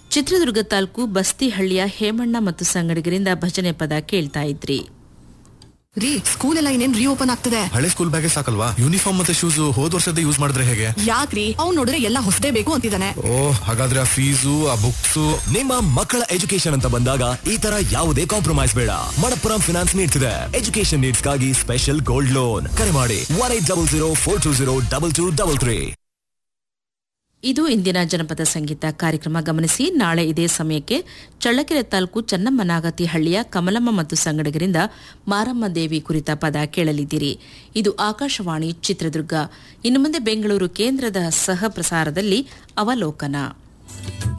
ಚಿತ್ರದುರ್ಗ ತಾಲೂಕು ಬಸ್ತಿಹಳ್ಳಿಯ ಹೇಮಣ್ಣ ಮತ್ತು ಸಂಗಡಿಗರಿಂದ ಭಜನೆ ಪದ ಕೇಳ್ತಾ ಇದ್ರಿ ರೀ ಸ್ಕೂಲ್ ಎಲ್ಲ ಇನ್ನೇನ್ ರೀಓಪನ್ ಆಗ್ತದೆ ಹಳೆ ಸ್ಕೂಲ್ ಬ್ಯಾಗೆ ಸಾಕಲ್ವಾ ಯೂನಿಫಾರ್ಮ್ ಮತ್ತೆ ಶೂಸ್ ಹೋದ್ ವರ್ಷದ ಯೂಸ್ ಮಾಡಿದ್ರೆ ಹೇಗೆ ಯಾಕ್ರಿ ಅವ್ನ್ ನೋಡಿದ್ರೆ ಎಲ್ಲ ಹೊಸದೇ ಬೇಕು ಅಂತಿದ್ದಾನೆ ಓ ಹಾಗಾದ್ರೆ ಆ ಫೀಸು ಆ ಬುಕ್ಸ್ ನಿಮ್ಮ ಮಕ್ಕಳ ಎಜುಕೇಶನ್ ಅಂತ ಬಂದಾಗ ಈ ತರ ಯಾವುದೇ ಕಾಂಪ್ರಮೈಸ್ ಬೇಡ ಮಣಪ್ಪುರಂ ಫಿನಾನ್ಸ್ ನೀಡ್ತಿದೆ ಎಜುಕೇಶನ್ ನೀಡ್ಸ್ಗಾಗಿ ಸ್ಪೆಷಲ್ ಗೋಲ್ಡ್ ಲೋನ್ ಕರೆ ಮಾಡಿ one eight double zero four two zero double two double three ಇದು ಇಂದಿನ ಜನಪದ ಸಂಗೀತ ಕಾರ್ಯಕ್ರಮ ಗಮನಿಸಿ ನಾಳೆ ಇದೇ ಸಮಯಕ್ಕೆ ಚಳ್ಳಕೆರೆ ತಾಲೂಕು ಚನ್ನಮ್ಮನಾಗತಿ ಹಳ್ಳಿಯ ಕಮಲಮ್ಮ ಮತ್ತು ಸಂಗಡಿಗರಿಂದ ಮಾರಮ್ಮ ದೇವಿ ಕುರಿತ ಪದ ಕೇಳಲಿದ್ದೀರಿ ಇದು ಆಕಾಶವಾಣಿ ಚಿತ್ರದುರ್ಗ ಇನ್ನು ಮುಂದೆ ಬೆಂಗಳೂರು ಕೇಂದ್ರದ ಸಹ ಪ್ರಸಾರದಲ್ಲಿ ಅವಲೋಕನ